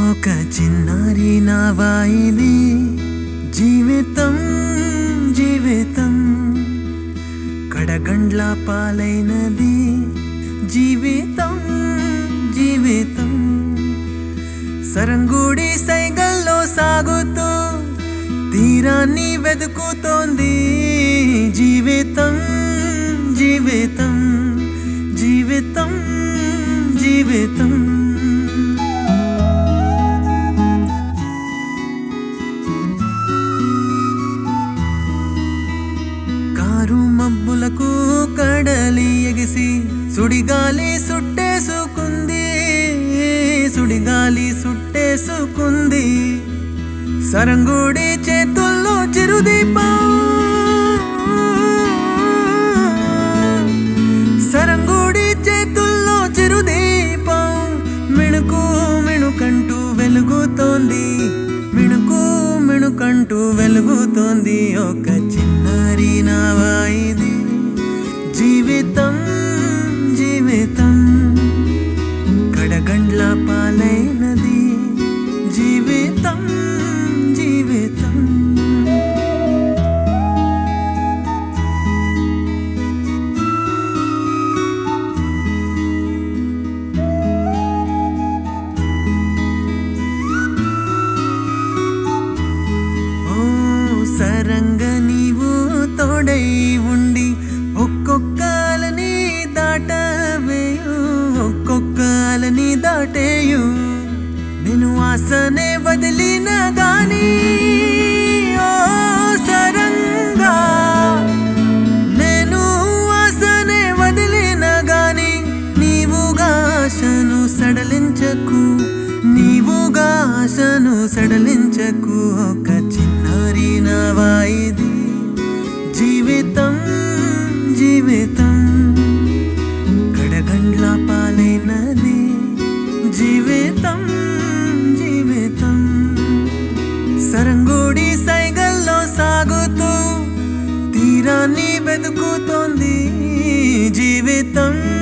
ఒక చిన్నారి నావాయిది జీవితం జీవితం కడగండ్ల పాలైనది జీవితం జీవితం సరంగుడి సైగల్లో సాగుతూ తీరాన్ని వెతుకుతోంది జీవితం జీవితం జీవితం జీవితం కారు మబ్బులకు కడలి ఎగిసి సుడిగాలి సుట్టేసుకుంది సుడిగాలి సుట్టేసుకుంది సరంగుడి చేతుల్లో చిరుదీపం సరంగుడి చేతుల్లో చిరుదీపం మిణుకు మిణుకంటూ వెలుగుతోంది మిణుకు మిణుకంటూ వెలుగుతోంది ఒక చిన్నారి నావాయిది జీవితం జీవితం కడగండ్ల పాలైనది జీవితం జీవితం ఓ సరంగ నీవు తోడై ఉండి ఒక్కొక్కలని దాటవేయు ఒక్కొక్కలని దాటేయు నేను ఆసనే వదిలిన గాని ఓ సరంగా నేను ఆసనే వదిలిన గాని నీవుగా ఆశను సడలించకు నీవుగా ఆశను సడలించకు ఒక చిన్నారి నవాయిది జీవితం జీవితం కడగండ్ల పాలైనది జీవితం జీవితం సరంగుడి సైగల్లో సాగుతూ తీరాన్ని వెతుకుతోంది జీవితం